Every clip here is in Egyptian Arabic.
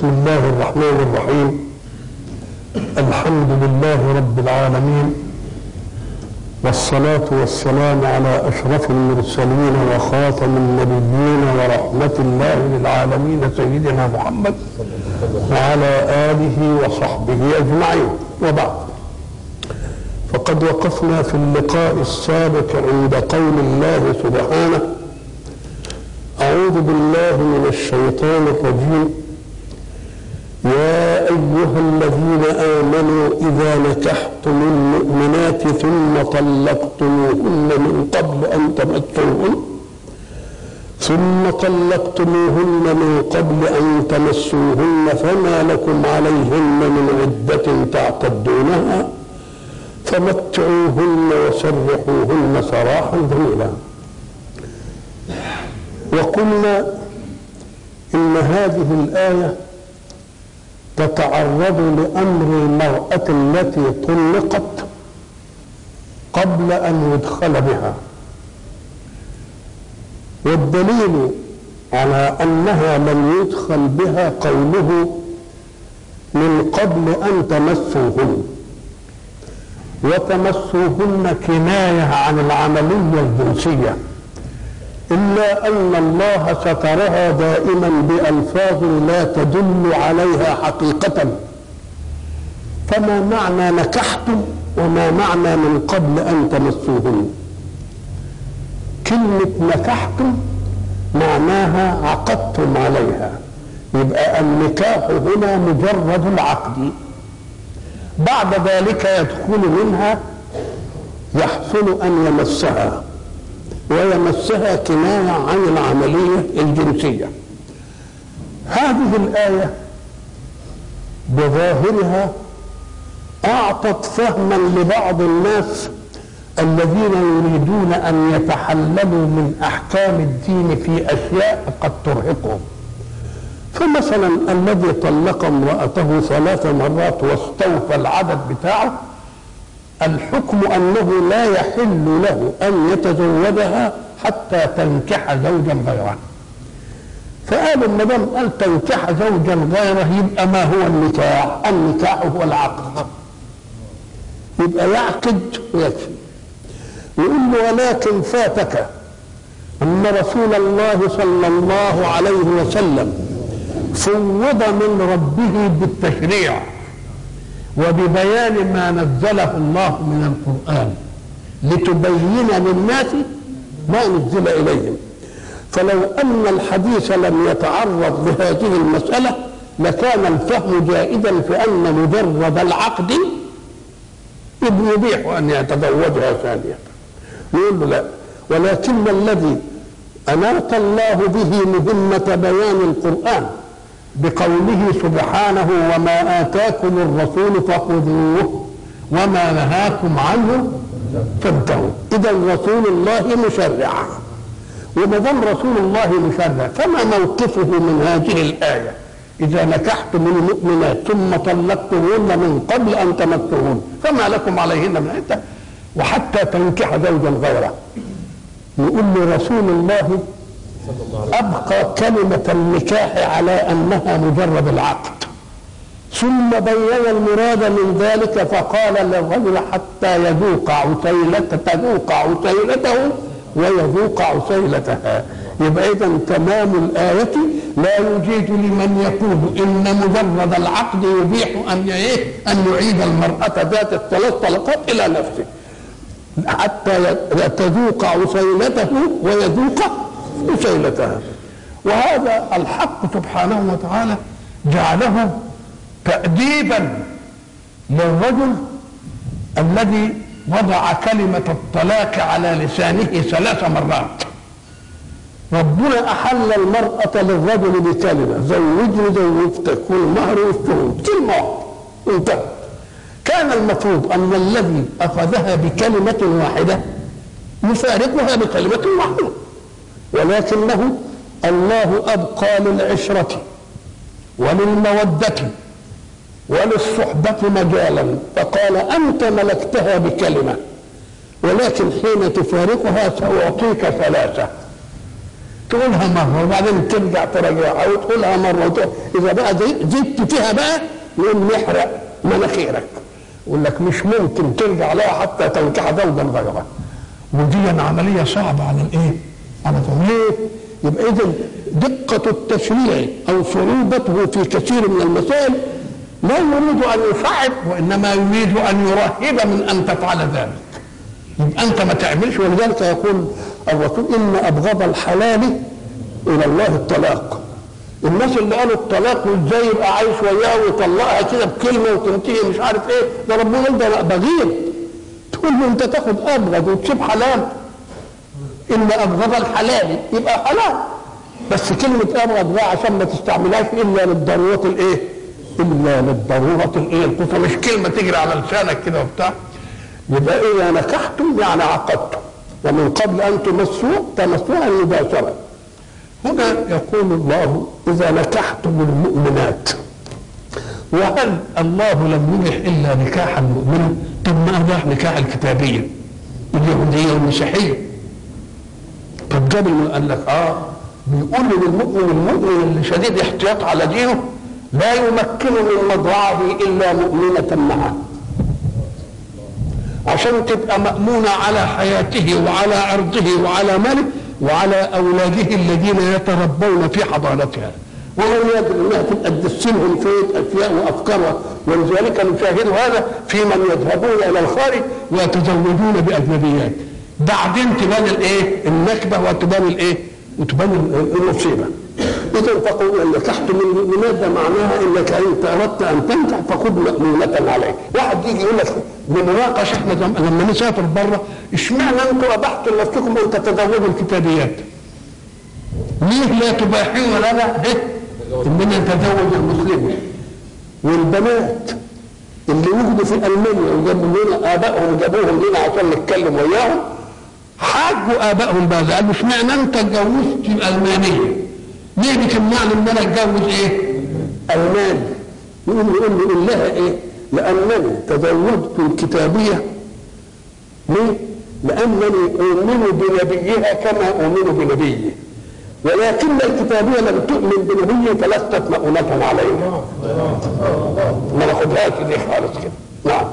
بسم الله الرحمن الرحيم الحمد لله رب العالمين والصلاة والسلام على أشرف المرسلين وخاتم النبيين ورحمة الله للعالمين سيدنا محمد وعلى آله وصحبه أجمعين وبعد فقد وقفنا في اللقاء السابق عند قول الله سبحانه أعوذ بالله من الشيطان الرجيم يا أيها الذين آمنوا إذا نكحتم المؤمنات ثم طلقتموهن من قبل أن تمسوهن ثم طلقتموهن من قبل أن تمسوهن فما لكم عليهن من عدة تعتدونها فمتعوهن وسرحوهن سراحا جميلا وقلنا إن هذه الآية تتعرض لأمر المرأة التي طلقت قبل أن يدخل بها والدليل على أنها لم يدخل بها قوله من قبل أن تمسوهن وتمسوهن كناية عن العملية الجنسية إلا أن الله سترها دائما بألفاظ لا تدل عليها حقيقة فما معنى نكحتم وما معنى من قبل أن تمسوهن كلمة نكحتم معناها عقدتم عليها يبقى النكاح هنا مجرد العقد بعد ذلك يدخل منها يحصل أن يمسها ويمسها كناية عن العملية الجنسية هذه الآية بظاهرها أعطت فهما لبعض الناس الذين يريدون أن يتحللوا من أحكام الدين في أشياء قد ترهقهم فمثلا الذي طلق امرأته ثلاث مرات واستوفى العدد بتاعه الحكم انه لا يحل له ان يتزوجها حتى تنكح زوجا غيره فقالوا ما دام قال تنكح زوجا غيره يبقى ما هو النكاح؟ النكاح هو العقد يبقى يعقد ويكفي يقول له ولكن فاتك ان رسول الله صلى الله عليه وسلم فوض من ربه بالتشريع وببيان ما نزله الله من القرآن لتبين للناس ما نزل إليهم فلو أن الحديث لم يتعرض لهذه المسألة لكان الفهم جائدا في أن مجرد العقد يبيح أن يتزوجها ثانية يقول له لا ولكن الذي أناط الله به مهمة بيان القرآن بقوله سبحانه وما آتاكم الرسول فخذوه وما نهاكم عنه فانتهوا إذا رسول الله مشرع وما دام رسول الله مشرع فما موقفه من هذه الآية إذا نكحتم المؤمنات ثم طلقتموهن من قبل أن تمسوهن فما لكم عليهن من عدة وحتى تنكح زوجا غيره يقول لرسول الله أبقى كلمة النكاح على أنها مجرد العقد ثم بين المراد من ذلك فقال للرجل حتى يذوق عسيلة تذوق عسيلته ويذوق عسيلتها يبقى إذا تمام الآية لا يجيز لمن يقول إن مجرد العقد يبيح أن إيه أن يعيد المرأة ذات الثلاث طلقات إلى نفسه حتى تذوق عسيلته ويذوق وسيلتها وهذا الحق سبحانه وتعالى جعله تأديبا للرجل الذي وضع كلمة الطلاق على لسانه ثلاث مرات ربنا أحل المرأة للرجل بكلمة زوجني زوجتك والمهر والشهود كلمة واحدة انتهت كان المفروض أن الذي أخذها بكلمة واحدة يفارقها بكلمة واحدة ولكنه الله أبقى للعشرة وللمودة وللصحبة مجالا فقال أنت ملكتها بكلمة ولكن حين تفارقها سأعطيك ثلاثة تقولها مره وبعدين ترجع تراجعها وتقولها مره وتقول اذا بقى زي- زدت فيها بقى يقوم يحرق مناخيرك يقول لك مش ممكن ترجع لها حتى تنكح زوجا غيره ودي عمليه صعبه على الايه؟ على ليه؟ يبقى اذا دقه التشريع او صعوبته في كثير من المسائل لا يريد ان يصعب وانما يريد ان يرهب من ان تفعل ذلك يبقى انت ما تعملش ولذلك يقول الرسول ان ابغض الحلال الى الله الطلاق الناس اللي قالوا الطلاق وازاي يبقى عايش وياه ويطلقها كده بكلمه وتنتهي مش عارف ايه ده ربنا يقول ده بغير تقول له انت تاخد ابغض وتسيب حلال ان ابغض الحلال يبقى حلال بس كلمه ابغض بقى عشان ما تستعملهاش الا للضروره الايه؟ الا للضروره الايه؟ القصوى مش كلمه تجري على لسانك كده وبتاع يبقى اذا نكحتم يعني عقدتم ومن قبل ان تمسوا تمسوها مباشره هنا يقول الله اذا نكحتم المؤمنات وهل الله لم يبح الا نكاح المؤمن طب ما اباح نكاح الكتابيه اليهوديه والمسيحيه طب جاب الم- قال لك اه بيقول للمؤمن المؤمن اللي شديد احتياط على دينه لا يمكن من مضرعه الا مؤمنه معه عشان تبقى مأمونة على حياته وعلى عرضه وعلى ماله وعلى أولاده الذين يتربون في حضانتها وهو يدري انها تبقى تدسلهم في اشياء وافكارها ولذلك نشاهد هذا في من يذهبون الى الخارج ويتزوجون باجنبيات بعدين تبان الايه؟ النكبه وتبان الايه؟ وتبان المصيبه. اذا فقل ان نكحت من المؤمنات ده معناها انك انت اردت ان تنكح فخذ مأمونة عليك. واحد يجي يقول لك بمناقشه احنا زم- لما نسافر بره اشمعنى انتم ابحتوا لنفسكم ان تتزوجوا الكتابيات؟ ليه لا تباحون لنا إيه؟ اننا نتزوج المسلمين والبنات اللي وجدوا في المانيا وجابوا لنا ابائهم جابوهم لنا عشان نتكلم وياهم حاجوا ابائهم بقى قالوا اشمعنى انت اتجوزت الالمانيه؟ ليه بتمنعني ان انا اتجوز ايه؟ الماني يقول يقول يقول لها ايه؟ لانني تزوجت الكتابيه ليه؟ لانني اؤمن بنبيها كما اؤمن بنبيه ولكن الكتابيه لم تؤمن بنبيه فلست مؤونة عليه ما ناخدهاش دي خالص كده نعم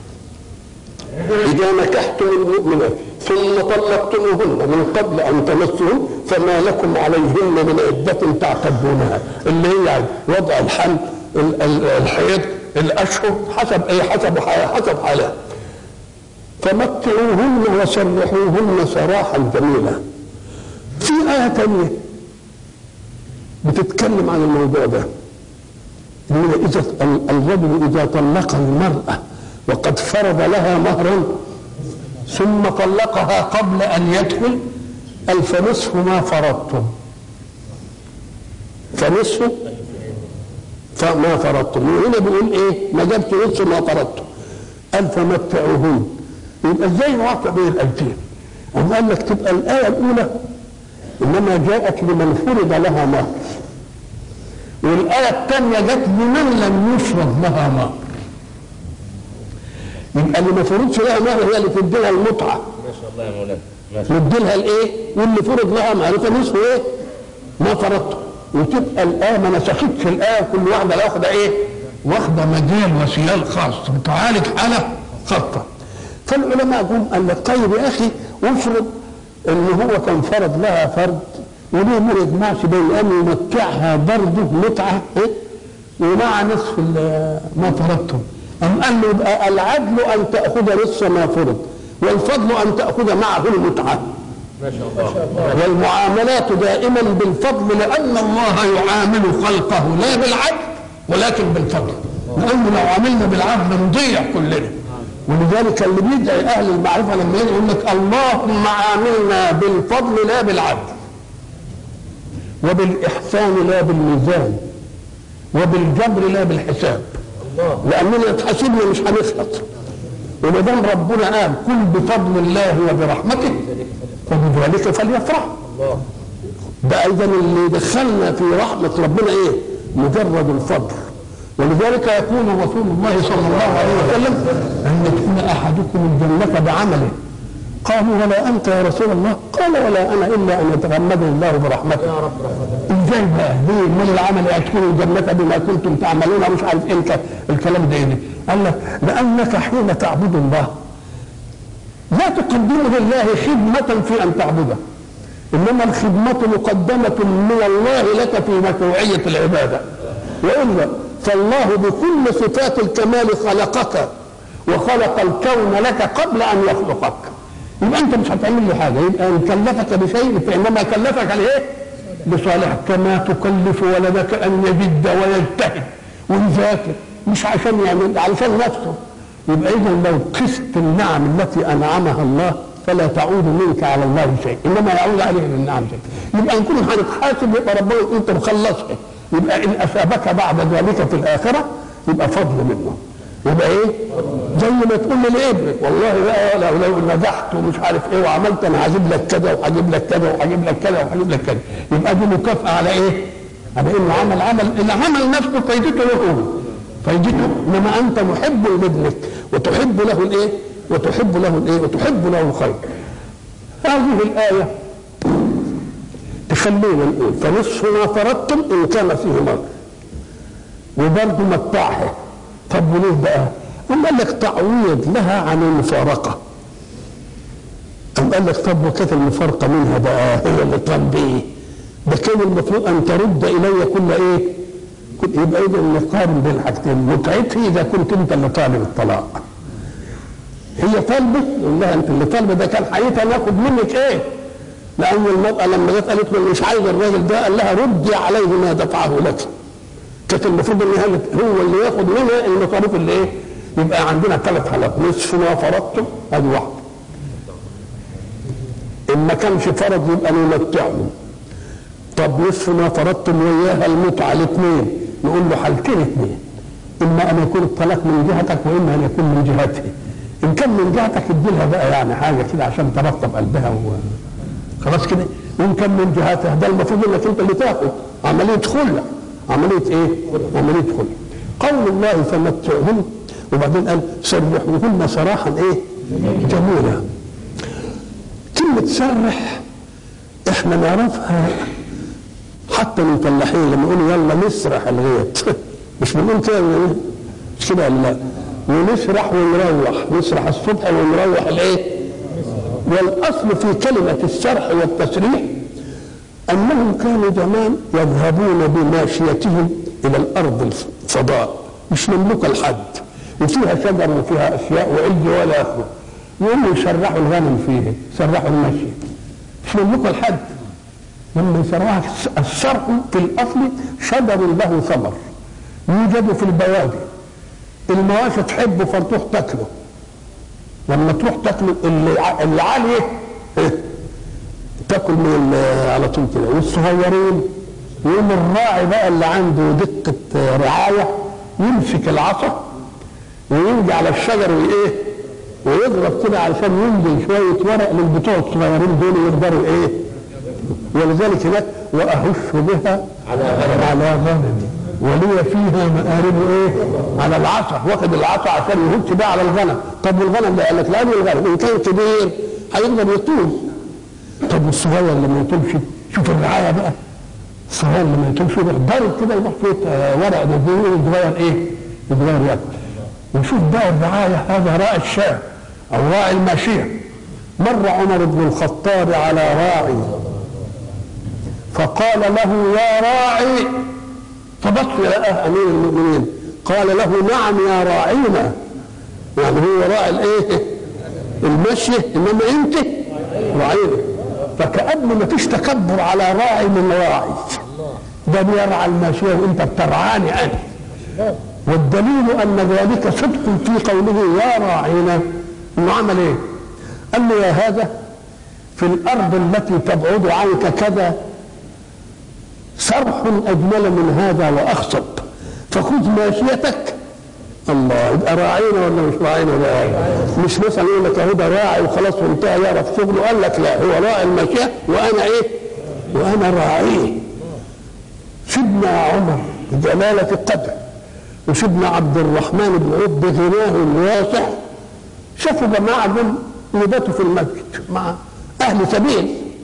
إذا نكحتم المؤمنات ثم طلقتموهن من قبل أن تمسهن فما لكم عليهن من عدة تعتدونها اللي هي وضع الحمل ال- ال- الحيض الأشهر حسب أي حسب حسب حالها فمتعوهن وسرحوهن سراحا جميلا في آية تانية بتتكلم عن الموضوع ده إن إذا ال- الرجل إذا طلق المرأة وقد فرض لها مهرا ثم طلقها قبل أن يدخل قال فنصف ما فرضتم فنصف فما فرضتم وهنا بيقول ايه ما جبت نصف ما فرضتم قال فمتعوهن يبقى ازاي نوافق بين الايتين؟ أم قال لك تبقى الآية الأولى إنما جاءت لمن فرض لها مهر والآية الثانية جت لمن لم يفرض لها مهر يبقى اللي ما فرضش لها مهر هي اللي تدي لها المتعة ما شاء الله يا مولانا ما شاء ندي لها الايه واللي فرض لها مهر فنصف ايه ما فرضته وتبقى الآية ما نسختش الآية كل واحدة واخدة ايه واخدة مجال وسيال خاص بتعالج حالة خاصة فالعلماء جم قال لك طيب يا أخي افرض ان هو كان فرض لها فرض وليه ما يجمعش بين ان يمتعها برضه متعه إيه؟ ومع نصف ال- ما فرضته أم قال له يبقى العدل ان تاخذ نصف ما فرض والفضل ان تاخذ معه المتعه ما شاء الله والمعاملات دائما بالفضل لان الله يعامل خلقه لا بالعدل ولكن بالفضل لانه لو عملنا بالعدل نضيع كلنا ولذلك اللي بيدعي اهل المعرفه لما يجي يقول لك اللهم عاملنا بالفضل لا بالعدل وبالاحسان لا بالميزان وبالجبر لا بالحساب لاننا اتحاسبنا مش هنخلص وما دام ربنا قال كل بفضل الله وبرحمته فبذلك فليفرح الله ده ايضا اللي دخلنا في رحمه ربنا ايه؟ مجرد الفضل ولذلك يقول رسول الله صلى الله عليه وسلم ان يدخل احدكم الجنه بعمله قالوا ولا انت يا رسول الله قال ولا انا الا ان يتغمدني الله برحمته يا رب رحمتك ازاي بقى ليه من العمل ادخلوا الجنه بما كنتم تعملون مش عارف ايه الك- الكلام ده ايه قال لك لانك حين تعبد الله لا تقدم لله خدمة في أن تعبده إنما الخدمة مقدمة من الله لك في مشروعية العبادة وإلا فالله بكل صفات الكمال خلقك وخلق الكون لك قبل أن يخلقك يبقى أنت مش هتعمل له حاجة يبقى إن كلفك بشيء فإنما كلفك لإيه؟ بصالح كما تكلف ولدك أن يجد ويجتهد ويذاكر مش عشان يعمل علشان نفسه يبقى اذا لو قست النعم التي انعمها الله فلا تعود منك على الله شيء انما يعود عليه النعم شيء يبقى نكون هنتحاسب يبقى ربنا يقول انت مخلصها يبقى ان اثابك بعد ذلك في الاخره يبقى فضل منه يبقى ايه زي ما تقول لابنك والله بقى لو, لو نجحت ومش عارف ايه وعملت انا هجيب لك كذا وهجيب لك كذا وهجيب لك كذا وهجيب لك كذا يبقى دي مكافاه على ايه؟ على انه عمل عمل العمل نفسه فايدته له هو فايدته انما انت محب لابنك وتحب له الايه؟ وتحب له الايه؟ وتحب له الخير. هذه الايه تخلينا نقول فنصف ما فرضتم ان كان فيه مر وبرضه متاعها طب وليه بقى؟ أم قال لك تعويض لها عن المفارقة أم قال لك طب وكانت المفارقة منها بقى هي اللي طالب إيه؟ ده كان المفروض أن ترد إلي كل إيه؟ كل يبقى إذا نقارن بين الحاجتين متعتي إذا كنت أنت اللي طالب الطلاق هي طالبة يقول لها أنت اللي طالبة ده كان حقيقة ناخد منك إيه؟ لأن المرأة لما جت قالت له مش عايز الراجل ده قال لها ردي عليه ما دفعه لك كانت المفروض ان هي- هو اللي ياخد منها المصاريف اللي ايه؟ يبقى عندنا ثلاث حالات نصف ما فرضتم ادي واحده. ان ما كانش فرض يبقى نمتعهم. طب نصف ما فرضتم وياها المتعه الاثنين نقول له حالتين اثنين. اما ان يكون الطلاق من جهتك واما ان يكون من جهته. ان كان من جهتك ادي لها بقى يعني حاجه كده عشان ترطب قلبها و... خلاص كده وان كان من جهتها ده المفروض انك انت اللي تاخد عمليه خلع عمليه ايه؟ عمليه خلع قول الله فمتعهن وبعدين قال سرحوهن سراحا ايه؟ جميلا كلمة سرح احنا نعرفها حتى من الفلاحين لما يقولوا يلا نسرح الغيط مش بنقول كده مش كده ولا لا ونسرح ونروح نسرح الصبح ونروح الايه؟ والاصل في كلمه السرح والتسريح انهم كانوا زمان يذهبون بماشيتهم الى الارض الفضاء مش مملوكه لحد وفيها شجر وفيها اشياء وعز ولا اخره يقوموا يسرحوا الغنم فيها يسرحوا المشي مش مملوكه لحد لما يسرحها السرح في الاصل شجر له ثمر يوجد في البوادي المواشي تحبه فتروح تاكله لما تروح تاكل اللي ع- اللي عاليه إيه؟ تاكل من ال- على طول كده والصغيرين يقوم الراعي بقى اللي عنده دقه آه، رعايه يمسك العصا ويجي على الشجر وايه ويضرب كده علشان ينزل شويه ورق للبتوع الصغيرين دول يقدروا ايه ولذلك هناك واهش بها على غنم على غنم ولي فيها مآرب ايه على العصا واخد العصا عشان يهش بها على الغنم طب والغنم ده قال لك لا الغنم ان كان كبير هيقدر يطول طب والصغير لما يطولش شوف الرعايه بقى الصغير لما يطولش يروح ضارب كده يروح فيه آه، ورق نزول الصغير ايه الصغير ياكل وشوف بقى الرعايه هذا راعي الشاه او راعي الماشيه مر عمر بن الخطاب على راعي فقال له يا راعي فبص لقاه امير المؤمنين قال له نعم يا راعينا يعني هو راعي الايه المشي انما انت راعينا فكأن ما فيش تكبر على راعي من راعي ده بيرعى الماشيه وانت بترعاني انا والدليل ان ذلك صدق في قوله يا راعينا انه عمل ايه؟ قال له يا هذا في الارض التي تبعد عنك كذا صرح اجمل من هذا واخصب فخذ ماشيتك الله يبقى راعينا ولا مش راعينا بقى مش مثلا يقول لك اهو ده راعي وخلاص وانتهى يعرف شغله قال لك لا هو راعي الماشيه وانا ايه؟ وانا راعيه سيدنا عمر بجلاله القدر وسيدنا عبد الرحمن بن عوف بغناه الواسع شافوا جماعه دول يباتوا في المسجد مع اهل سبيل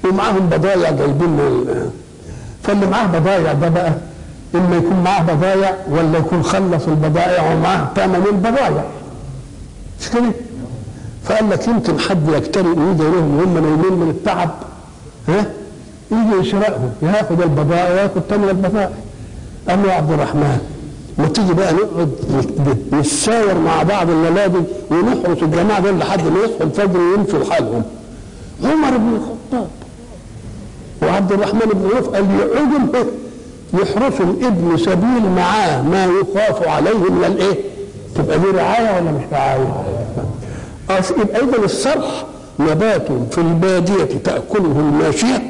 ومعاهم بضايع جايبين من فاللي معاه بضايع ده بقى اما يكون معاه بضايع ولا يكون خلص البضائع ومعاه ثمن البضايع مش كده؟ فقال لك يمكن حد يجترئ ويجي لهم وهم نايمين من التعب ها يجي يسرقهم ياخد البضائع وياخد ثمن البضائع قال له يا عبد الرحمن ما تيجي بقى نقعد نتساور مع بعض الليالي ونحرس الجماعه دول لحد ما يصحوا الفجر ويمشوا لحالهم عمر بن الخطاب وعبد الرحمن بن عوف قال يقعدوا يحرسوا ابن سبيل معاه ما يخاف عليه من الايه؟ تبقى دي رعايه ولا مش رعايه؟ يبقى اذا الصرح نبات في الباديه تاكله الماشيه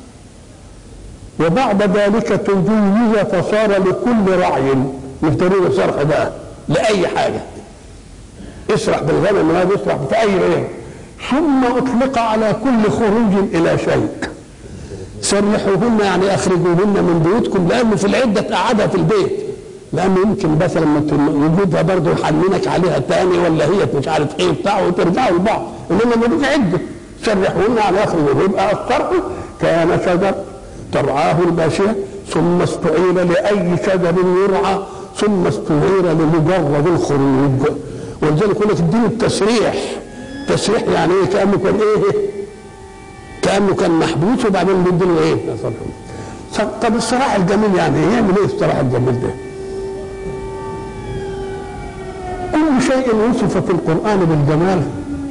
وبعد ذلك تجوز فصار لكل رعي يفترون الصرح بقى لاي حاجه اسرح بالغنم هذا اسرح في اي غير ثم اطلق على كل خروج الى شيء سرحوهن يعني اخرجوهن من بيوتكم لانه في العده قعدها في البيت لانه يمكن مثلا وجودها برضه يحننك عليها تاني ولا هي مش عارف ايه بتاع وترجعوا لبعض انما ما عده سرحوهن على اخرجوهن يبقى الصرح كان شجر ترعاه الماشيه ثم استعير لاي شجر يرعى ثم استعير لمجرد الخروج ولذلك يقول لك اديني التسريح تسريح يعني ايه كانه كان ايه كانه كان محبوس وبعدين بيديله ايه طب الصراحه الجميل يعني ايه يعمل ايه الصراحه الجميل ده كل شيء وصف في القران بالجمال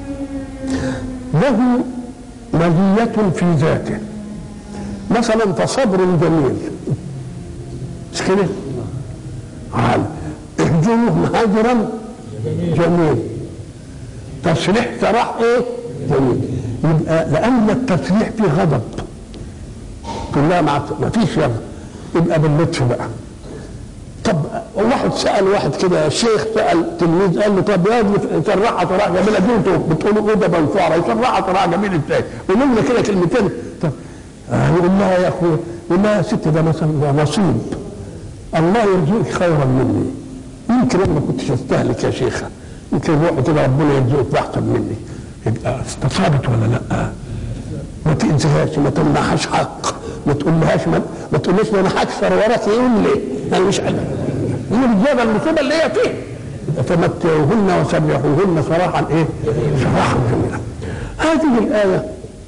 له مزيه في ذاته مثلا فصبر جميل مش كده؟ عال اهجره هجرا جميل تصريح سراح ايه؟ جميل يبقى لان التصريح فيه غضب كلها مع ما فيش يلا يبقى باللطف بقى طب واحد سال واحد كده الشيخ سال تلميذ قال له طب يا ابني سرعها سراح جميله دي انتوا بتقولوا ايه ده بنصاره يسرعها سراح جميل ازاي؟ قولوا لنا كده كلمتين طب يقول لها يا اخويا يقول لها يا ست ده مثلا ده نصيب الله يرزقك خيرا مني يمكن انا ما كنتش استهلك يا شيخه يمكن روح كده ربنا يرزقك احسن مني يبقى استصابت ولا لا؟ ما تأذيهاش ما تمنعهاش حق ما تقولهاش ما, ما تقوليش انا هكسر وراك يقول لي انا مش عارف هي الجابه المصيبه اللي هي فيه فمتعوهن وسرحوهن صراحا ايه؟ صراحا جميلا هذه الايه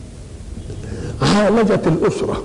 عالجت الاسره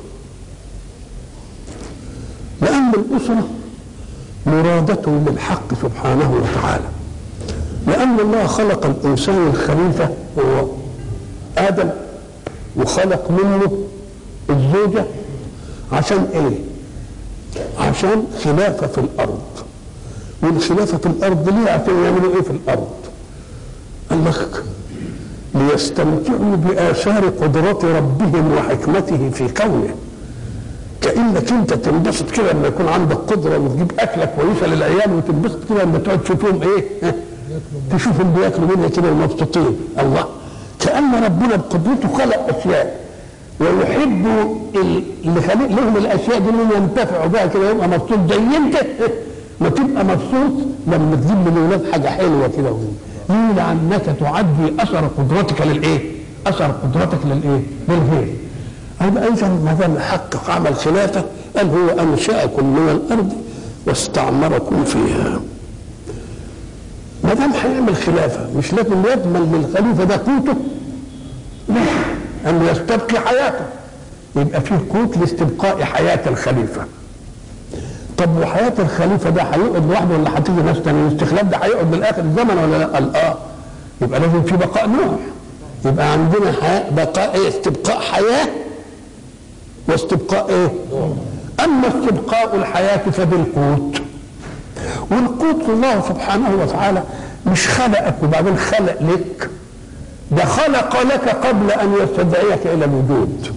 لان الاسره مرادته للحق سبحانه وتعالى لأن الله خلق الإنسان الخليفة هو آدم وخلق منه الزوجة عشان إيه؟ عشان خلافة في الأرض والخلافة في الأرض ليه عشان يعملوا إيه في الأرض؟ قال لك ليستمتعوا بآثار قدرات ربهم وحكمته في كونه كانك انت تنبسط كده لما يكون عندك قدره وتجيب اكله كويسه للعيال وتنبسط كده لما تقعد تشوفهم ايه؟ تشوفهم بياكلوا منها كده ومبسوطين الله كان ربنا بقدرته خلق اشياء ويحب اللي خلق لهم الاشياء دي انهم ينتفعوا بها كده يبقى مبسوط زي انت ما تبقى مبسوط لما تجيب للاولاد حاجه حلوه كده ليه لانك تعدي اثر قدرتك للايه؟ اثر قدرتك للايه؟ للغير يبقى اذا ما دام الحق عمل خلافه قال هو انشاكم من الارض واستعمركم فيها ما دام هيعمل خلافه مش لازم يضمن للخليفه ده قوته لا انه يستبقي حياته يبقى فيه قوت لاستبقاء حياه الخليفه طب وحياه الخليفه ده هيقعد لوحده ولا هتيجي ناس تاني الاستخلاف ده هيقعد للاخر الزمن ولا لا؟ قال اه يبقى لازم في بقاء نوح يبقى عندنا حياة بقاء ايه استبقاء حياه واستبقاء ايه؟ اما استبقاء الحياه فبالقوت والقوت الله سبحانه وتعالى مش خلقك وبعدين خلق لك ده خلق لك قبل ان يستدعيك الى الوجود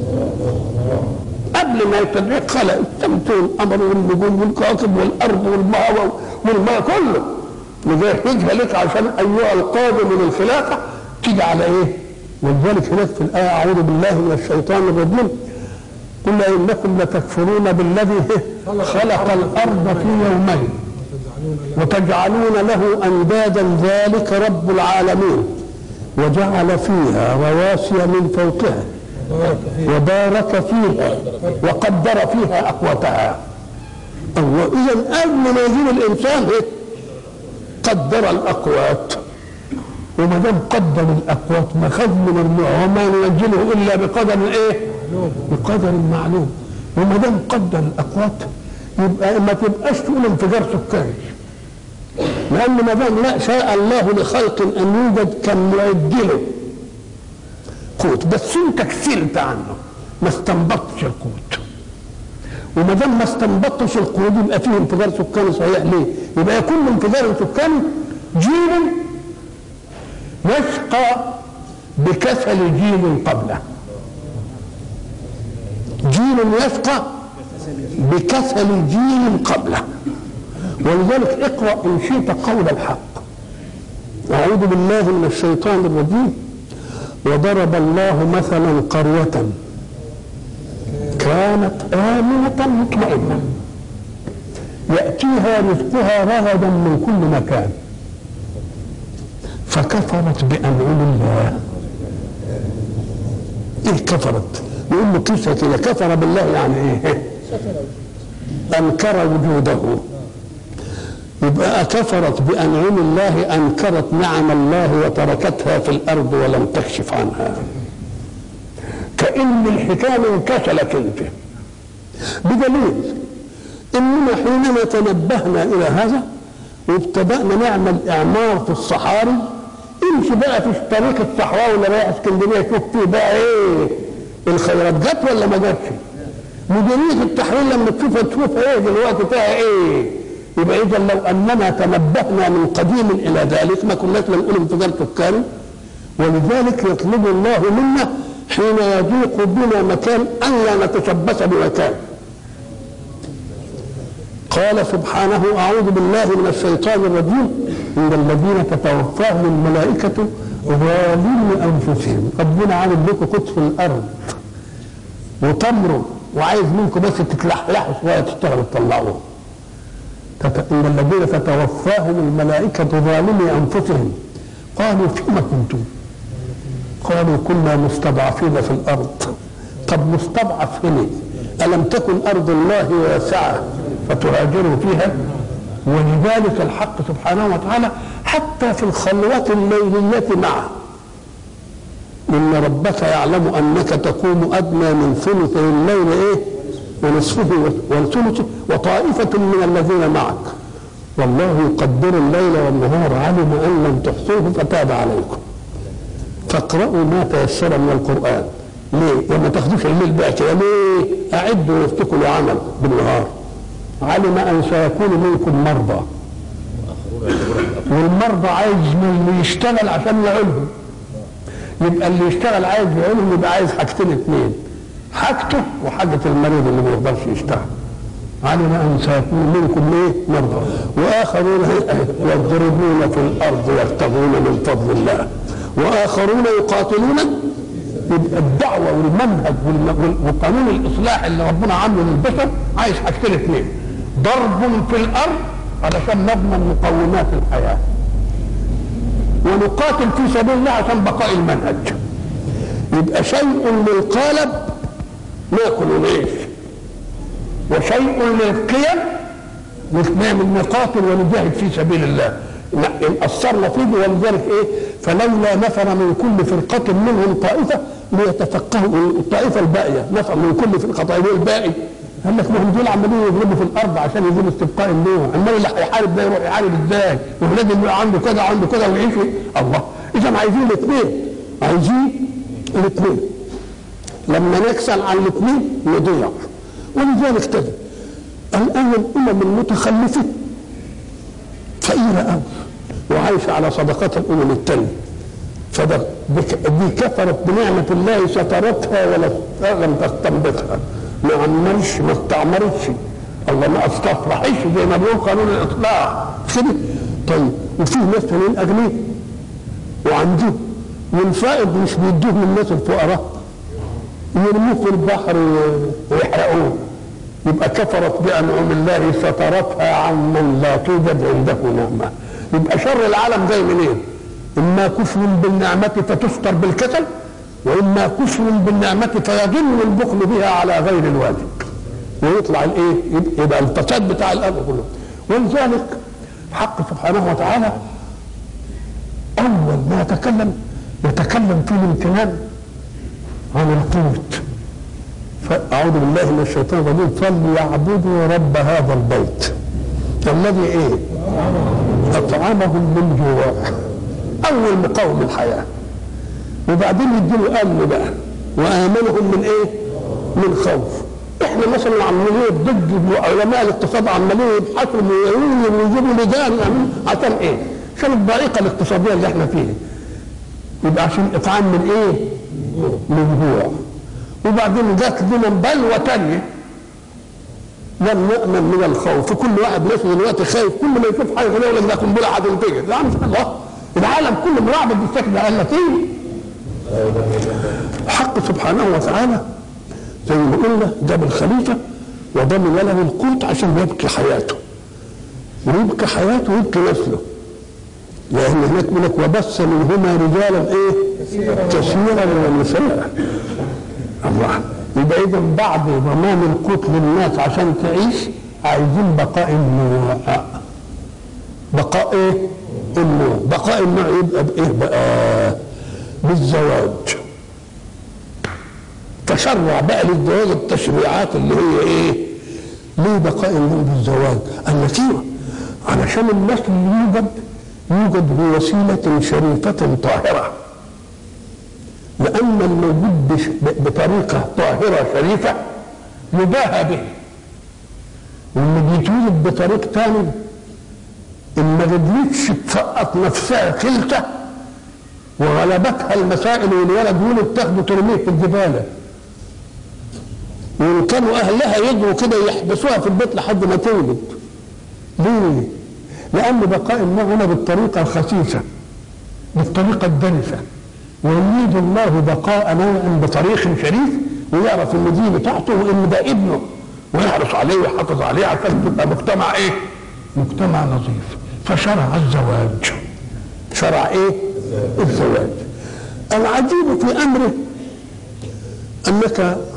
قبل ما يستدعيك خلق الشمس والقمر والنجوم والكواكب والارض والماء والماء كله مجهزها لك عشان ايها القادم من الخلافه تيجي على ايه؟ ولذلك هناك في الايه اعوذ بالله من الشيطان الرجيم قل انكم لتكفرون بالذي خلق الارض في يومين وتجعلون له اندادا ذلك رب العالمين وجعل فيها رواسي من فوقها وبارك فيها وقدر فيها اقواتها اذا قبل ما يجيب الانسان إيه؟ قدر الاقوات وما دام قدر الاقوات ما خذ من النوع وما ينزله الا بقدر ايه؟ بقدر معلوم وما دام قدر الاقوات يبقى ما تبقاش تقول انفجار سكاني لان ما دام لا شاء الله لخلق ان يوجد كان يعدله قوت بس انت كسرت عنه ما استنبطتش القوت وما دام ما استنبطتش القوت يبقى فيه انفجار سكاني صحيح ليه؟ يبقى كل انفجار سكاني جيل يشقى بكسل جيل قبله جيل يشقى بكسل جيل قبله ولذلك اقرا ان شئت قول الحق اعوذ بالله من الشيطان الرجيم وضرب الله مثلا قريه كانت امنه مطمئنه ياتيها رزقها رغدا من كل مكان فكفرت بانعم الله ايه كفرت يقول له قصه كده كفر بالله يعني ايه انكر وجوده يبقى كفرت بانعم الله انكرت نعم الله وتركتها في الارض ولم تكشف عنها كان الحكايه انكسلت انت بدليل اننا حينما تنبهنا الى هذا وابتدانا نعمل اعمار في الصحاري امشي بقى في الطريق الصحراوي اللي رايح اسكندريه شوف فيه بقى ايه الخيرات جت ولا ما جاتش؟ مديريه التحرير لما تشوفها تشوف ايه دلوقتي فيها ايه؟ يبقى اذا لو اننا تنبهنا من قديم الى ذلك ما كناش نقول انفجار سكاني ولذلك يطلب الله منا حين يضيق بنا مكان ان لا نتشبث بمكان قال سبحانه اعوذ بالله من الشيطان الرجيم ان الذين تتوفاهم الملائكه ظالمي انفسهم ربنا عامل لكم قدس الارض وتمروا وعايز منكم بس تتلحلحوا شويه تشتغلوا تطلعوه ان الذين تتوفاهم الملائكه ظالمي انفسهم قالوا فيما كنتم قالوا كنا مستضعفين في الارض طب مستضعف هنا الم تكن ارض الله واسعه فتهاجروا فيها ولذلك الحق سبحانه وتعالى حتى في الخلوة الليلية معه إن ربك يعلم أنك تقوم أدنى من ثلث الليل إيه ونصفه وثلثه وطائفة من الذين معك والله يقدر الليل والنهار علم أن لم تحصوه فتاب عليكم فاقرأوا ما تيسر من القرآن ليه؟ وما تاخدوش الليل بقى كده ليه؟ أعدوا نفسكم لعمل بالنهار علم ان سيكون منكم مرضى والمرضى عايز من اللي يشتغل عشان يعولهم يبقى اللي يشتغل عايز يعولهم يبقى عايز حاجتين اثنين حاجته وحاجة المريض اللي ما يقدرش يشتغل علم ان سيكون منكم ايه مرضى واخرون يضربون في الارض يبتغون من فضل الله واخرون يقاتلون يبقى الدعوه والمنهج وقانون الاصلاح اللي ربنا عامله للبشر عايز حاجتين اثنين ضرب في الارض علشان نضمن مقومات الحياه ونقاتل في سبيل الله عشان بقاء المنهج يبقى شيء للقالب ناكل ونعيش وشيء للقيم نعمل نقاتل ونجاهد في سبيل الله ان اثرنا فيه ولذلك ايه فلولا نفر من كل فرقه منهم طائفه ليتفقهوا الطائفه الباقيه نفر من كل فرقه طائفه الباقي قال لك ما هم دول عمالين يضربوا في الارض عشان يجيبوا استبقاء النوع امال اللي هيحارب ده يروح يحارب ازاي ولازم يبقى عنده كذا عنده كذا ويعيش الله اذا عايزين الاثنين عايزين الاثنين لما نكسل عن الاثنين نضيع ولذلك تجد الان الامم المتخلفه فقيره قوي وعايشه على صدقات الامم الثانيه فده دي كفرت بنعمه الله سترتها ولا لم تستنبطها ما عمرش ما استعمرتش الله ما استصلحش زي ما بيقول قانون الاطلاع كده طيب وفي ناس تانيين اغنياء وعندهم والفائض مش بيدوه للناس الفقراء يرموه في البحر ويحرقوه يبقى كفرت بانعم الله سترتها عمن لا توجد عنده نعمه يبقى شر العالم جاي منين؟ اما كفر بالنعمه فتستر بالكسل واما كفر بالنعمه فيظن البخل بها على غير الواجب ويطلع الايه يبقى الفساد بتاع الامر كله ولذلك الحق سبحانه وتعالى اول ما يتكلم يتكلم في الامتنان عن القوت فاعوذ بالله من الشيطان الرجيم فليعبدوا رب هذا البيت الذي ايه اطعمهم من جوع اول مقاوم الحياه وبعدين يديله امن بقى وامنهم من ايه من خوف احنا مثلا عمالين ضد علماء الاقتصاد عمالين يبحثوا ويقولوا ويجيبوا لجان عشان ايه؟ عشان الضائقه الاقتصاديه اللي احنا فيها. يبقى عشان اطعام من ايه؟ من جوع. وبعدين جات لنا بلوى ثانيه لم نأمن من الخوف كل واحد ماشي دلوقتي خايف كل ما يشوف حاجه يقول لك ده قنبله هتنفجر لا مش الله العالم كله مرعب بالشكل قال لك ايه؟ الحق سبحانه وتعالى زي ما قلنا جاب الخليفه وضمن له القوت عشان يبقي حياته ويبقي حياته ويبقي نسله لان هناك يقول لك وبث منهما رجالا ايه؟ كثيرا ونساء الله يبقى اذا بعد ضمان القوت للناس عشان تعيش عايزين بقاء النوع بقاء ايه؟ النوع بقاء النوع يبقى بايه بقى؟ بالزواج تشرع بقى للزواج التشريعات اللي هي ايه؟ ليه بقاء النوع بالزواج؟ قال لك ايوه علشان النسل اللي يوجد يوجد بوسيلة شريفة طاهرة لأن الموجود بش- بطريقة طاهرة شريفة يباهى به واللي بيتولد بطريق تاني إن ما قدرتش تسقط نفسها خلته وغلبتها المسائل والولد ولد تاخده ترميه في الزبالة وإن كانوا أهلها يجروا كده يحبسوها في البيت لحد ما تولد ليه؟ لأن بقاء النوع هنا بالطريقة الخسيسة بالطريقة الدنسة ويريد الله بقاء نوع بطريق شريف ويعرف ان دي بتاعته وان ده ابنه ويحرص عليه ويحافظ عليه عشان تبقى مجتمع ايه؟ مجتمع نظيف فشرع الزواج شرع ايه؟ الزواج العجيب في امره انك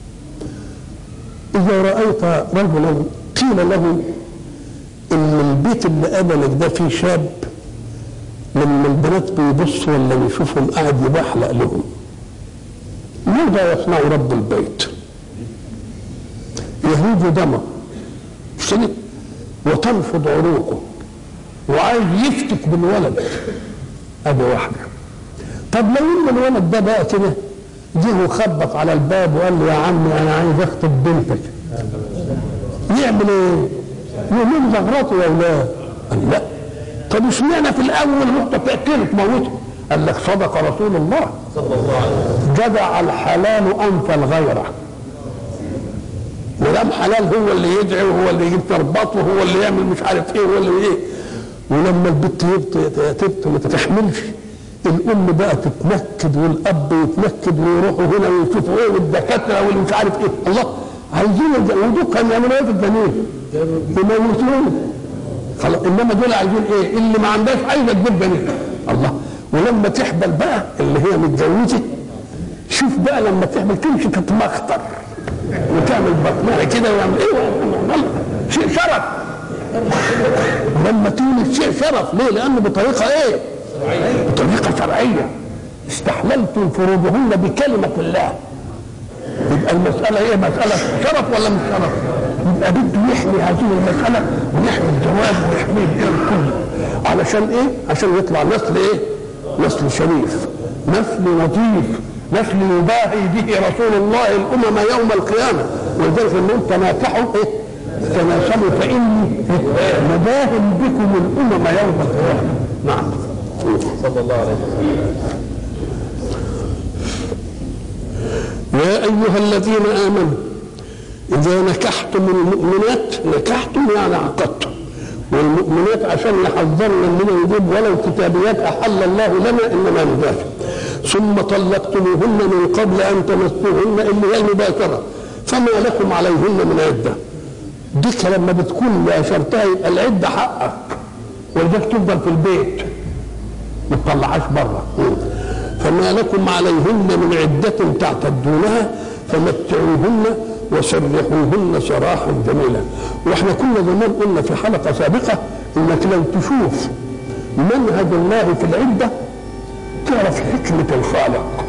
اذا رايت رجلا قيل له ان البيت اللي قبلك ده فيه شاب لما البنات بيبصوا ولا بيشوفهم قاعد يبحلق لهم ماذا يصنع رب البيت يهوج دمه مش كده؟ وتنفض عروقه وعايز يفتك بالولد ادي واحده طب لو ان الولد ده بقى كده جه وخبط على الباب وقال له يا عمي انا عايز اخطب بنتك يعمل ايه؟ يقول لهم زغرته يا اولاد قال لا طب اشمعنى في الاول رحت تقتله تموته قال لك صدق رسول الله صلى الله عليه وسلم جدع الحلال انف الغيره ودام حلال هو اللي يدعي وهو اللي يجيب تربط وهو اللي يعمل مش عارف ايه وهو اللي ايه ولما البت يبط تبت وما تحملش الام بقى تتنكد والاب يتنكد ويروحوا هنا ويشوفوا ايه والدكاتره واللي مش عارف ايه الله عايزين الج- ودول كانوا يعملوا ايه في الجنين؟ يموتوه خلاص انما دول عايزين ايه؟ اللي ما عندهاش عايزه تجيب جنين الله ولما تحبل بقى اللي هي متجوزه شوف بقى لما تحبل تمشي تتمخطر وتعمل بطنها كده ويعمل ايه ويعمل شيء شرف لما تولد شيء شرف ليه؟ لانه بطريقه ايه؟ بطريقه شرعيه استحللتم فروجهن بكلمه الله يبقى المسألة إيه؟ مسألة شرف ولا مش شرف؟ يبقى بده يحمي هذه المسألة ويحمي الزواج ويحمي الكل علشان إيه؟ عشان يطلع نسل إيه؟ نسل شريف نسل نظيف نسل يباهي به رسول الله الأمم يوم القيامة ولذلك إنهم تناكحوا إيه؟ تناسلوا فإني مباهم بكم الأمم يوم القيامة نعم صلى الله عليه وسلم يا أيها الذين آمنوا إذا نكحتم المؤمنات نكحتم يعني عقدتم والمؤمنات عشان يحذرنا اننا نجيب ولو كتابيات احل الله لنا انما ندافع ثم طلقتموهن من قبل ان تمسوهن اللي هي المباشره فما لكم عليهن من عده ديك لما بتكون باشرتها يبقى العده حقك ولذلك تفضل في البيت ما تطلعهاش بره فما لكم عليهن من عدة تعتدونها فمتعوهن وسرحوهن سراحا جميلا واحنا كنا زمان قلنا في حلقة سابقة انك لو تشوف منهج الله في العدة تعرف حكمة الخالق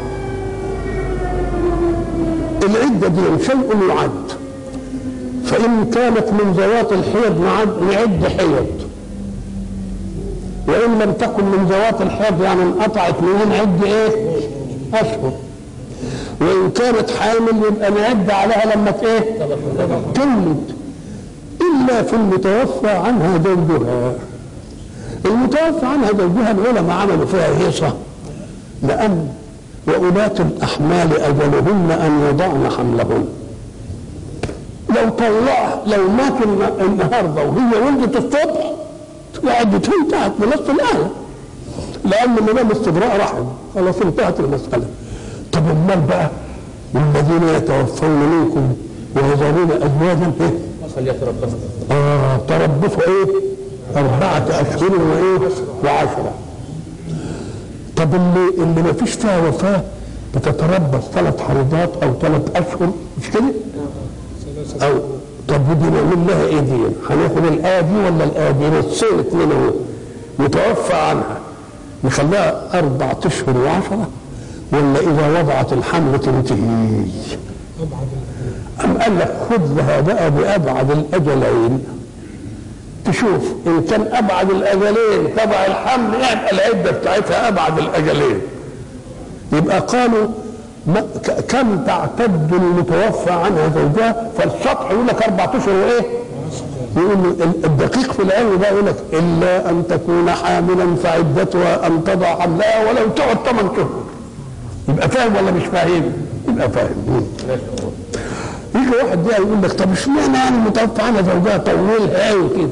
العدة دي شيء يعد فإن كانت من ذوات الحيض نعد نعد حيض وإن لم تكن من ذوات الحيض يعني انقطعت منها نعد إيه؟ أشهر وإن كانت حامل يبقى نعد عليها لما ت- إيه؟ تولد إلا في المتوفى عنها زوجها المتوفى عنها زوجها العلماء عملوا فيها هيصة لأن وأولاة الأحمال أجلهن أن يضعن حملهن لو طلع لو مات الن- النهارده وهي ولدت الصبح عدتها انتهت بنص الآية لأن ما دام استبراء رحم خلاص انتهت المسألة طب امال بقى والذين يتوفون منكم ويذرون أزواجا إيه؟ فليتربصن آه تربصوا إيه؟ أربعة أشهر وإيه؟ وعشرة طب اللي اللي ما فيش فيها وفاة بتتربص ثلاث حيضات أو ثلاث أشهر مش كده؟ أو طب ودي نعمل لها إيه دي؟ هناخد الآية دي ولا الآية دي؟ نصين اتنين أهو متوفى عنها نخليها أربعة أشهر وعشرة ولا إذا وضعت الحمل تنتهي؟ أم قال لك خذ لها بقى بأبعد الأجلين تشوف إن كان أبعد الأجلين تبع الحمل يبقى العدة بتاعتها أبعد الأجلين يبقى قالوا ما ك- كم تعتد المتوفى عنها زوجها فالسطح يقول لك أربعة أشهر وإيه؟ يقول ال- الدقيق في العلم ده يقول لك إلا أن تكون حاملا فعدتها أن تضع حملها ولو تقعد ثمان شهور يبقى فاهم ولا مش فاهم؟ يبقى فاهم مم. يجي واحد ده يقول لك طب اشمعنى يعني المتوفى عنها زوجها طولها قوي كده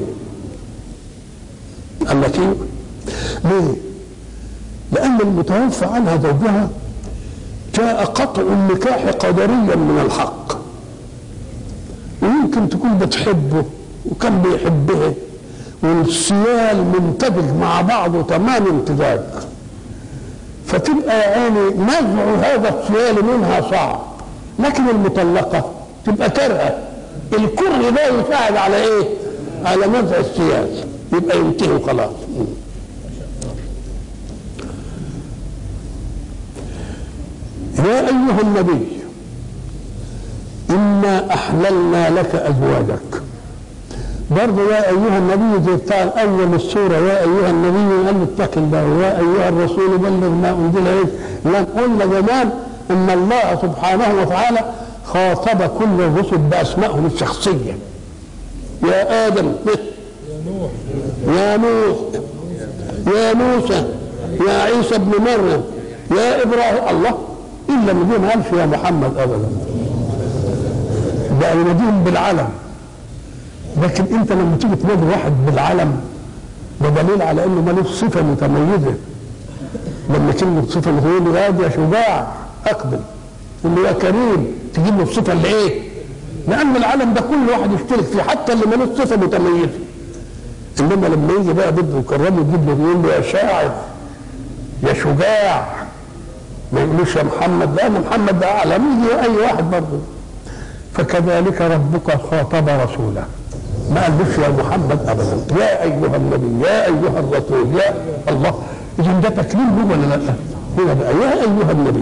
قال لك ايه ليه لان المتوفى عنها زوجها جاء قطع النكاح قدريا من الحق ويمكن تكون بتحبه وكان بيحبها والسيال منتبج مع بعضه تمام امتزاج فتبقى يا عيني نزع هذا السيال منها صعب لكن المطلقة تبقى كرهة الكره ده يساعد على ايه؟ على نزع السيال يبقى ينتهي خلاص يا أيها النبي إنا أحللنا لك أزواجك برضه يا أيها النبي زي بتاع أول السورة يا أيها النبي قال له اتق الله يا أيها الرسول بلغ ما أنزل إليك لم قلنا زمان أن الله سبحانه وتعالى خاطب كل الرسل بأسمائهم الشخصية يا آدم يا نوح يا موسى يا عيسى ابن مريم يا إبراهيم الله إلا النبي ما قالش يا محمد أبدا بقى يناديهم بالعلم لكن انت لما تيجي تنادي واحد بالعلم ده دليل على انه ملوش صفه متميزه لما كلمه صفه تقول له يا يا شجاع اقبل تقول له يا كريم تجيب له الصفه اللي ايه؟ لان العلم ده كل واحد يشترك فيه حتى اللي ملوش صفه متميزه انما لما يجي بقى بده يكرمه يجيب له يقول له يا شاعر يا شجاع ما يقولوش يا محمد لان محمد ده اعلم يجي اي واحد برضه فكذلك ربك خاطب رسوله ما قالوش يا محمد ابدا يا ايها النبي يا ايها الرسول يا الله اذا ده تكليم هو ولا لا؟ هنا بقى يا ايها النبي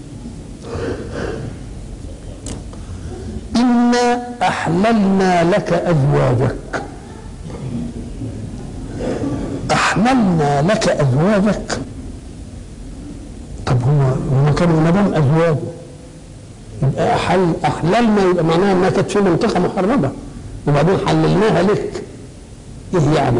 انا احللنا لك ازواجك احللنا لك ازواجك طب هو هو كانوا ما دام ازواجه يبقى أحل احللنا يبقى معناها انها كانت في منطقه محرمه وبعدين حللناها لك ايه يعني؟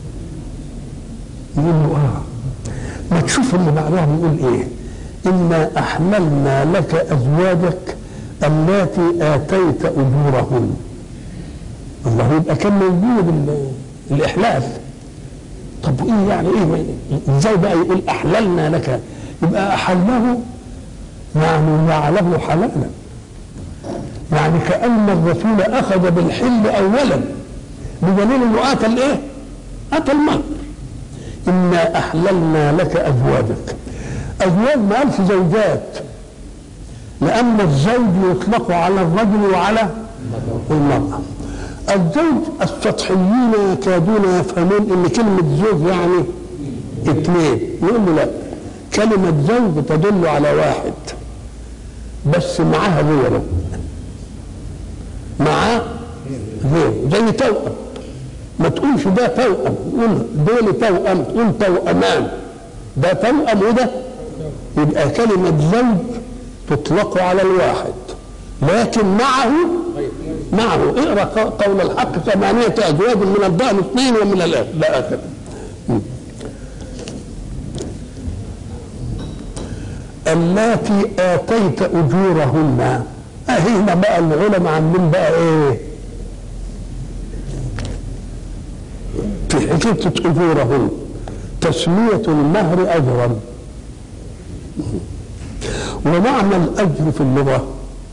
يقول له اه ما تشوف اللي بعدها بيقول ايه؟ انا احللنا لك ازواجك اللاتي اتيت اجورهن الله يبقى كان موجود ال- الاحلال طب ايه يعني ايه ازاي بقى يقول احللنا لك يبقى احله يعني جعله حلالا يعني كأن الرسول أخذ بالحل أولا بدليل أنه آتى الإيه؟ آتى المهر إنا أحللنا لك أزواجك أزواج ما قالش زوجات لأن الزوج يطلق على الرجل وعلى المرأة الزوج السطحيين يكادون يفهمون ان كلمة زوج يعني اثنين يقول له لا كلمة زوج تدل على واحد بس معاها غيره معاه غيره زي توأم ما تقولش ده توأم قول دول توأم تقول توأمان ده توأم وده يبقى كلمة زوج تطلق على الواحد لكن معه معه اقرا قول الحق ثمانية أزواج من الضأن اثنين ومن الآخر لا آخر اللاتي آتيت أجورهن هنا بقى العلماء عاملين بقى إيه؟ في حكاية أجورهن تسمية المهر أجرا ومعنى الأجر في اللغة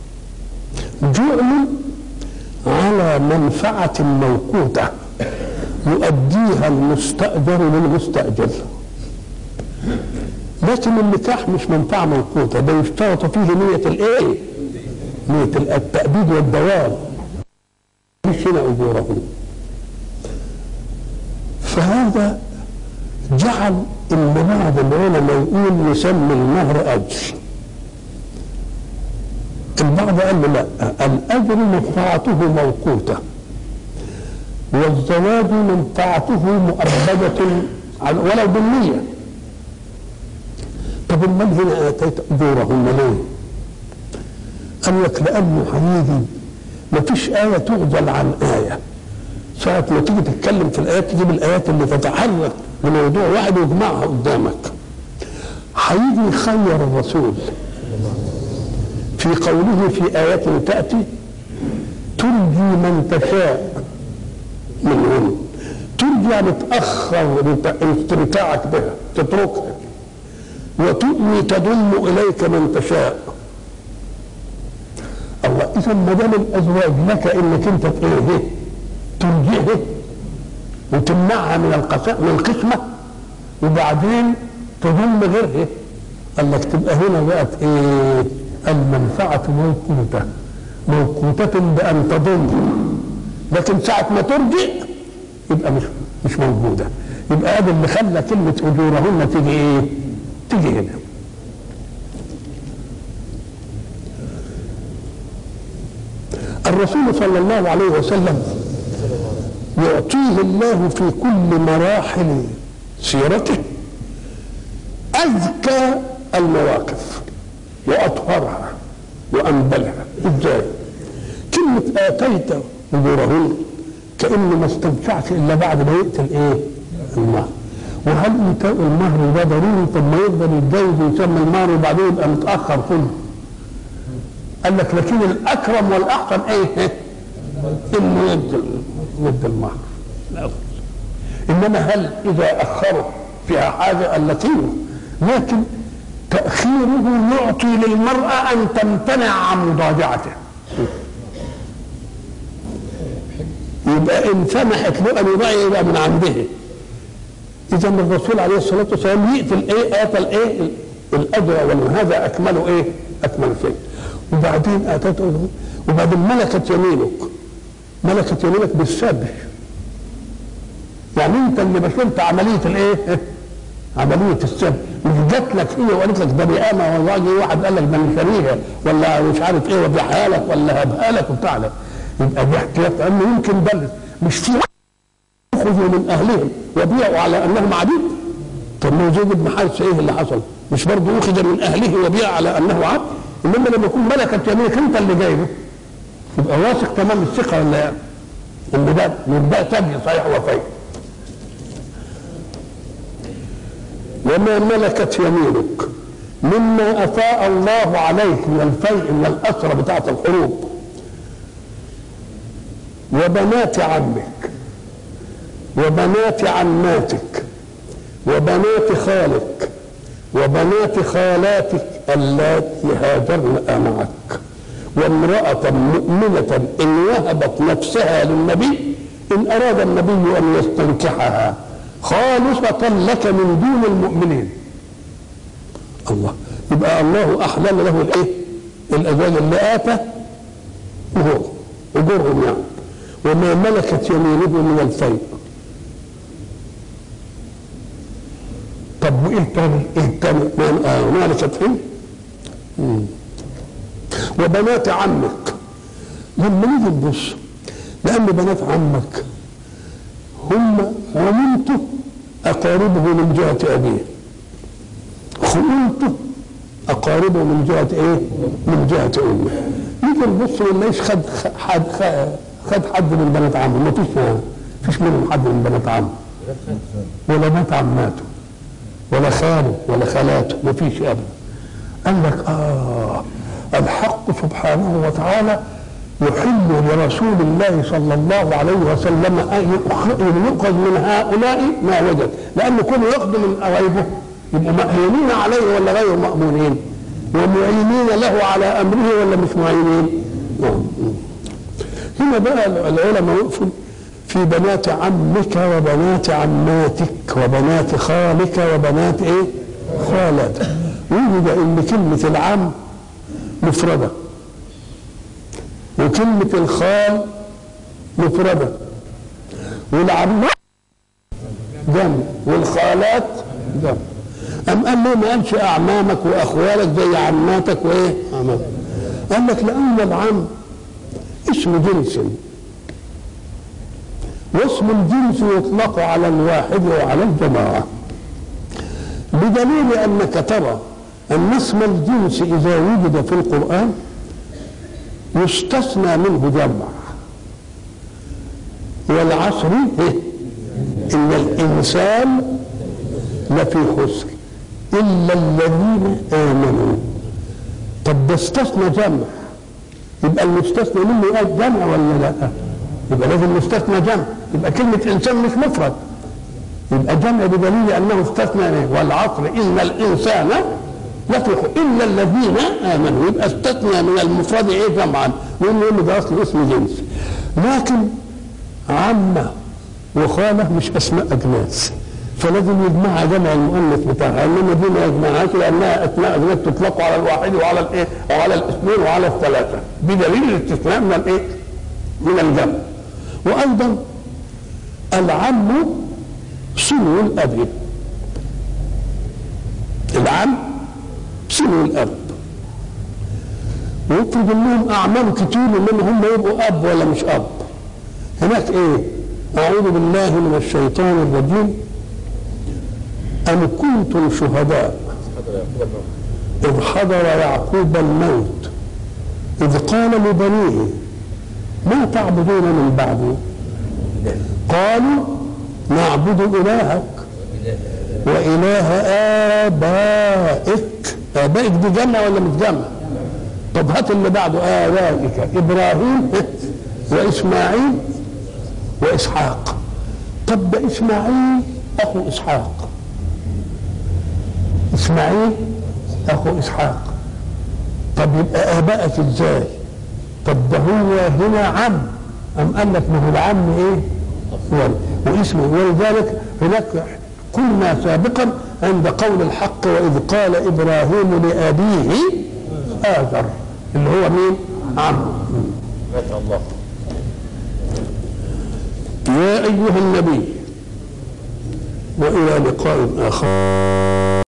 جعل على منفعة موقوتة يؤديها المستأجر للمستأجر لكن النكاح مش منفعة موقوتة ده يشترط فيه نية الايه؟ نية التأبيد والدوام مش هنا أجورهم فهذا جعل ان بعض العلماء يقول يسمي المهر اجر البعض قال له لا الاجر منفعته موقوته والزواج منفعته مؤبدة ولو بالنية طب امال هنا اتيت اجورهن ليه؟ قال لك لانه هيجي ما فيش آية تغزل عن آية ساعة ما تيجي تتكلم في الآيات تجيب الآيات اللي تتحرك لموضوع واحد ويجمعها قدامك هيجي يخير الرسول في قوله في آيات تأتي ترجي من تشاء منهم ترجي يعني تأخر استمتاعك بها تتركها وتؤوي تضم إليك من تشاء الله إذا ما دام الأزواج لك إنك أنت إيه ترجعه وتمنعها من القساء من القسمة وبعدين تضم غيرها قال لك تبقى هنا بقت ايه المنفعة موقوتة موقوتة بأن تضم لكن ساعة ما ترجع يبقى مش مش موجودة يبقى هذا اللي خلى كلمة أجورهن تيجي ايه؟ تيجي هنا الرسول صلى الله عليه وسلم يعطيه الله في كل مراحل سيرته أذكى المواقف وأطهرها وأنبلها إزاي؟ كلمة آتيت أجورهن كأنه ما استمتعش إلا بعد ما يقتل إيه؟ المهر وهل إيتاء المهر ده ضروري طب ما يقدر يتجوز ويسمى المهر وبعدين يبقى متأخر كله قال لك لكن الأكرم والأحسن إيه؟ إنه يدي يدي المهر الأول إنما هل إذا أخروا فيها حاجة اللتين لكن تأخيره يعطي للمرأة أن تمتنع عن مضاجعته يبقى إن سمحت له أن يضيع يبقى من عنده إذا الرسول عليه الصلاة والسلام يأتي الإيه آتى الإيه الأجر وهذا أكمل إيه أكمل شيء وبعدين آتته وبعدين ملكت يمينك ملكت يمينك بالسبح يعني انت اللي بشرت عمليه الايه؟ عمليه السبح مش جات لك هي وقالت لك ده بيامه والله جه واحد قال لك ده مش شاريها ولا مش عارف ايه وبيعها لك ولا هبها لك وبتاع لك يبقى دي احتياط لانه يمكن بلد مش في يخرجوا من اهلهم وبيعوا على انهم عبيد طب ما زيد بن حارثه ايه اللي حصل؟ مش برضه اخذ من اهله وبيع على انه عبد انما لما يكون ملكت يمينك انت اللي جايبه يبقى واثق تمام الثقه ولا ان ده من ده تبي صحيح وفي وما ملكت يمينك مما افاء الله عليك من الفيء من الاسرى بتاعه الحروب وبنات عمك وبنات عماتك وبنات خالك وبنات خالاتك اللاتي هاجرن معك وامرأة مؤمنة إن وهبت نفسها للنبي إن أراد النبي أن يستنكحها خالصة لك من دون المؤمنين الله يبقى الله احلل له الايه الازواج اللي اتى وهو اجورهم يعني وما ملكت يمينه من الفيء طب وايه الثاني؟ ايه الثاني؟ ما آه ملكت ايه؟ مم. وبنات عمك لما نيجي نبص لان بنات عمك هم عملته اقاربه من جهه ابيه خلوته اقاربه من جهه ايه؟ من جهه امه نيجي نبص ما نلاقيش خد حد خد حد من بنات عمه ما فيش ما فيش منهم حد من بنات عمه ولا بنات عماته ولا خاله ولا خالاته ما فيش ابدا قال لك اه الحق سبحانه وتعالى يحل لرسول الله صلى الله عليه وسلم ان يؤخذ من هؤلاء ما وجد لان كل ياخذ من قرايبه يبقوا مأمونين عليه ولا غير مأمونين ومعينين له على امره ولا مش معينين هنا بقى العلماء يقفوا في بنات عمك وبنات عماتك وبنات خالك وبنات ايه خالتك وجد ان كلمة العم مفردة وكلمة الخال مفردة والعمات جمع والخالات جمع أم قال ليه ما قالش أعمامك وأخوالك زي عماتك وإيه؟ عماتك قال لك لأن العم اسم جنس واسم الجنس يطلق على الواحد وعلى الجماعة بدليل أنك ترى أن اسم الجنس إذا وجد في القرآن يستثنى منه جمع والعصر إيه؟ إن الإنسان لفي خسر إلا الذين آمنوا طب ده استثنى جمع يبقى المستثنى منه يقال جمع ولا لا؟ يبقى لازم يستثنى جمع يبقى كلمة إنسان مش مفرد يبقى جمع بدليل أنه استثنى والعصر إن الإنسان لفي إلا الذين آمنوا يبقى استثنى من المفرد إيه جمعا لأنه يقول ده أصل اسم جنس لكن عمة وخالة مش أسماء أجناس فلازم يجمعها جمع المؤنث بتاعها انما دي ما يجمعهاش لانها اسماء اجناس تطلق على الواحد وعلى الايه وعلى الاثنين وعلى الثلاثه بدليل الاستثناء من الايه من الجمع وايضا العم سنو الاب العم سنو الاب ويفرض انهم اعمام كتير انما هم يبقوا اب ولا مش اب هناك ايه اعوذ بالله من الشيطان الرجيم أم كنتم شهداء إذ حضر يعقوب الموت إذ قال لبنيه ما تعبدون من بعدي قالوا نعبد إلهك وإله آبائك آبائك دي جنة ولا مش جنة طب هات اللي بعده آبائك إبراهيم وإسماعيل وإسحاق طب ده إسماعيل أخو إسحاق اسماعيل اخو اسحاق طب يبقى ابائك ازاي طب ده هو هنا عم ام قال لك ما هو العم ايه واسمه ولذلك هناك قلنا سابقا عند قول الحق واذ قال ابراهيم لابيه اذر اللي هو مين عم ما شاء الله يا ايها النبي والى لقاء اخر